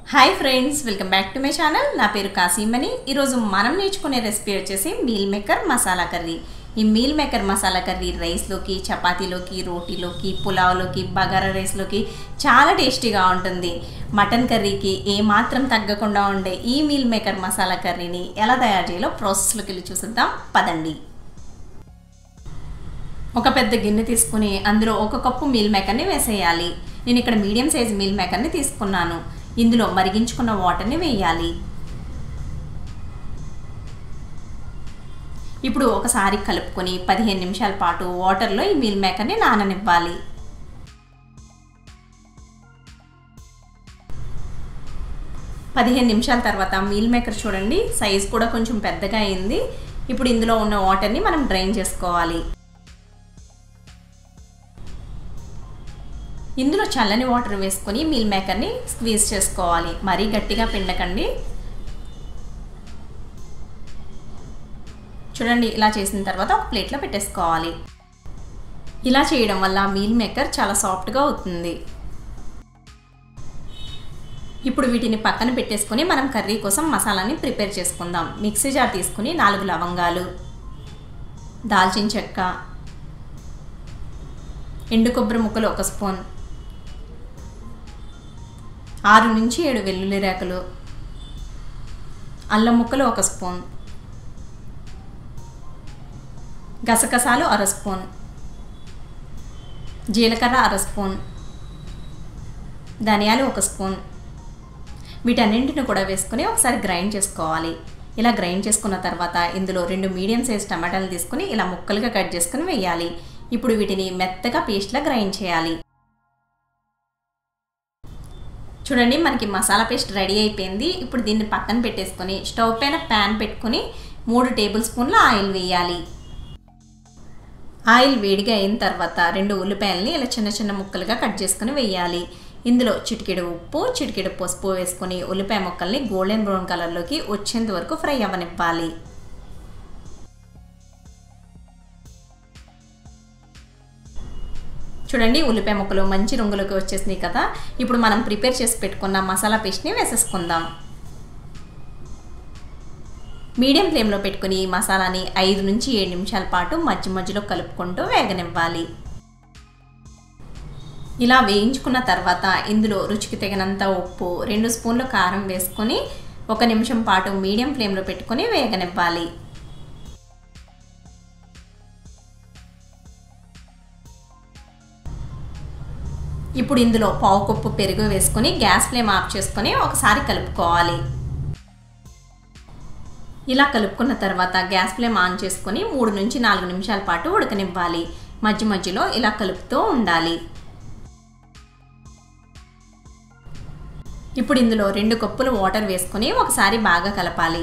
hi friends welcome back to my channel నా పేరు కాసీమని ఈరోజు మనం నేర్చుకునే రెసిపీ వచ్చేసి మీల్ మేకర్ మసాలా కర్రీ ఈ మీల్ మేకర్ మసాలా కర్రీ రైస్లోకి చపాతీలోకి రోటీలోకి పులావ్లోకి బగారా రైస్లోకి చాలా టేస్టీగా ఉంటుంది మటన్ కర్రీకి ఏమాత్రం తగ్గకుండా ఉండే ఈ మీల్ మేకర్ మసాలా కర్రీని ఎలా తయారు చేయాలో ప్రాసెస్లోకి వెళ్ళి చూసిద్దాం పదండి ఒక పెద్ద గిన్నె తీసుకుని అందులో ఒక కప్పు మీల్ మేకర్ని వేసేయాలి నేను ఇక్కడ మీడియం సైజ్ మీల్ మేకర్ని తీసుకున్నాను ఇందులో మరిగించుకున్న వాటర్ని వేయాలి ఇప్పుడు ఒకసారి కలుపుకొని పదిహేను నిమిషాల పాటు వాటర్లో ఈ మీల్ మేకర్ని నాననివ్వాలి పదిహేను నిమిషాల తర్వాత మీల్ మేకర్ చూడండి సైజ్ కూడా కొంచెం పెద్దగా అయింది ఇప్పుడు ఇందులో ఉన్న వాటర్ని మనం డ్రైన్ చేసుకోవాలి ఇందులో చల్లని వాటర్ వేసుకొని మీల్ మేకర్ని స్క్వీజ్ చేసుకోవాలి మరీ గట్టిగా పిండకండి చూడండి ఇలా చేసిన తర్వాత ఒక ప్లేట్లో పెట్టేసుకోవాలి ఇలా చేయడం వల్ల మీల్ మేకర్ చాలా సాఫ్ట్గా అవుతుంది ఇప్పుడు వీటిని పక్కన పెట్టేసుకొని మనం కర్రీ కోసం మసాలాని ప్రిపేర్ చేసుకుందాం మిక్సీ జార్ తీసుకుని నాలుగు లవంగాలు దాల్చిన చెక్క ఎండు కొబ్బరి ముక్కలు ఒక స్పూన్ ఆరు నుంచి ఏడు వెల్లుల్లి రేకలు అల్లం ముక్కలు ఒక స్పూన్ గసగసాలు అర స్పూన్ జీలకర్ర అర స్పూన్ ధనియాలు ఒక స్పూన్ వీటన్నింటిని కూడా వేసుకుని ఒకసారి గ్రైండ్ చేసుకోవాలి ఇలా గ్రైండ్ చేసుకున్న తర్వాత ఇందులో రెండు మీడియం సైజ్ టమాటాలు తీసుకుని ఇలా ముక్కలుగా కట్ చేసుకుని వేయాలి ఇప్పుడు వీటిని మెత్తగా పేస్ట్లా గ్రైండ్ చేయాలి చూడండి మనకి మసాలా పేస్ట్ రెడీ అయిపోయింది ఇప్పుడు దీన్ని పక్కన పెట్టేసుకొని స్టవ్ పైన ప్యాన్ పెట్టుకొని మూడు టేబుల్ స్పూన్ల ఆయిల్ వేయాలి ఆయిల్ వేడిగా అయిన తర్వాత రెండు ఉల్లిపాయలని ఇలా చిన్న చిన్న ముక్కలుగా కట్ చేసుకుని వేయాలి ఇందులో చిటికెడు ఉప్పు చిటికెడు పసుపు వేసుకొని ఉల్లిపాయ ముక్కల్ని గోల్డెన్ బ్రౌన్ కలర్లోకి వచ్చేంత వరకు ఫ్రై అవ్వనివ్వాలి చూడండి ఉల్లిపాయ ముక్కలు మంచి రంగులోకి వచ్చేసినాయి కదా ఇప్పుడు మనం ప్రిపేర్ చేసి పెట్టుకున్న మసాలా పేస్ట్ని వేసేసుకుందాం మీడియం ఫ్లేమ్లో పెట్టుకుని ఈ మసాలాని ఐదు నుంచి ఏడు నిమిషాల పాటు మధ్య మధ్యలో కలుపుకుంటూ వేగనివ్వాలి ఇలా వేయించుకున్న తర్వాత ఇందులో రుచికి తగినంత ఉప్పు రెండు స్పూన్లు కారం వేసుకొని ఒక నిమిషం పాటు మీడియం ఫ్లేమ్లో పెట్టుకొని వేగనివ్వాలి ఇప్పుడు ఇందులో పావు కప్పు పెరుగు వేసుకొని గ్యాస్ ఫ్లేమ్ ఆఫ్ చేసుకొని ఒకసారి కలుపుకోవాలి ఇలా కలుపుకున్న తర్వాత గ్యాస్ ఫ్లేమ్ ఆన్ చేసుకొని మూడు నుంచి నాలుగు నిమిషాల పాటు ఉడకనివ్వాలి మధ్య మధ్యలో ఇలా కలుపుతూ ఉండాలి ఇప్పుడు ఇందులో రెండు కప్పులు వాటర్ వేసుకొని ఒకసారి బాగా కలపాలి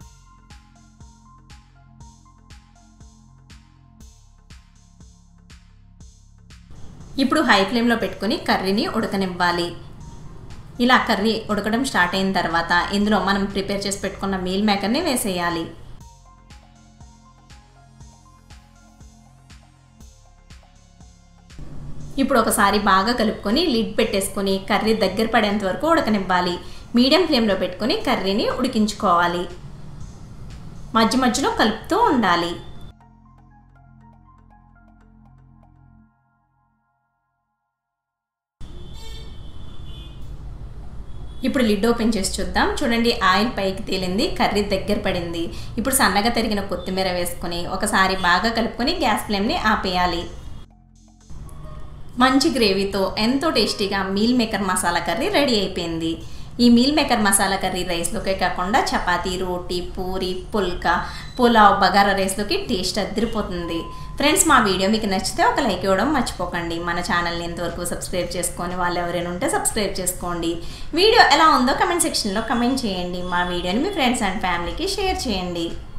ఇప్పుడు హై ఫ్లేమ్లో పెట్టుకొని కర్రీని ఉడకనివ్వాలి ఇలా కర్రీ ఉడకడం స్టార్ట్ అయిన తర్వాత ఇందులో మనం ప్రిపేర్ చేసి పెట్టుకున్న మీల్ మేకర్ని వేసేయాలి ఇప్పుడు ఒకసారి బాగా కలుపుకొని లిడ్ పెట్టేసుకొని కర్రీ దగ్గర పడేంత వరకు ఉడకనివ్వాలి మీడియం ఫ్లేమ్లో పెట్టుకొని కర్రీని ఉడికించుకోవాలి మధ్య మధ్యలో కలుపుతూ ఉండాలి ఇప్పుడు లిడ్ ఓపెన్ చేసి చూద్దాం చూడండి ఆయిల్ పైకి తేలింది కర్రీ దగ్గర పడింది ఇప్పుడు సన్నగా తరిగిన కొత్తిమీర వేసుకొని ఒకసారి బాగా కలుపుకొని గ్యాస్ ఫ్లేమ్ని ఆపేయాలి మంచి గ్రేవీతో ఎంతో టేస్టీగా meal maker masala curry ready అయిపోయింది ఈ మీల్ మేకర్ మసాలా కర్రీ రైస్లోకే కాకుండా చపాతీ రోటీ పూరి పుల్కా పులావ్ బగారా రైస్లోకి టేస్ట్ అదిరిపోతుంది ఫ్రెండ్స్ మా వీడియో మీకు నచ్చితే ఒక లైక్ ఇవ్వడం మర్చిపోకండి మన ఛానల్ని ఎంతవరకు సబ్స్క్రైబ్ చేసుకొని వాళ్ళు ఎవరైనా ఉంటే సబ్స్క్రైబ్ చేసుకోండి వీడియో ఎలా ఉందో కమెంట్ సెక్షన్లో కమెంట్ చేయండి మా వీడియోని మీ ఫ్రెండ్స్ అండ్ ఫ్యామిలీకి షేర్ చేయండి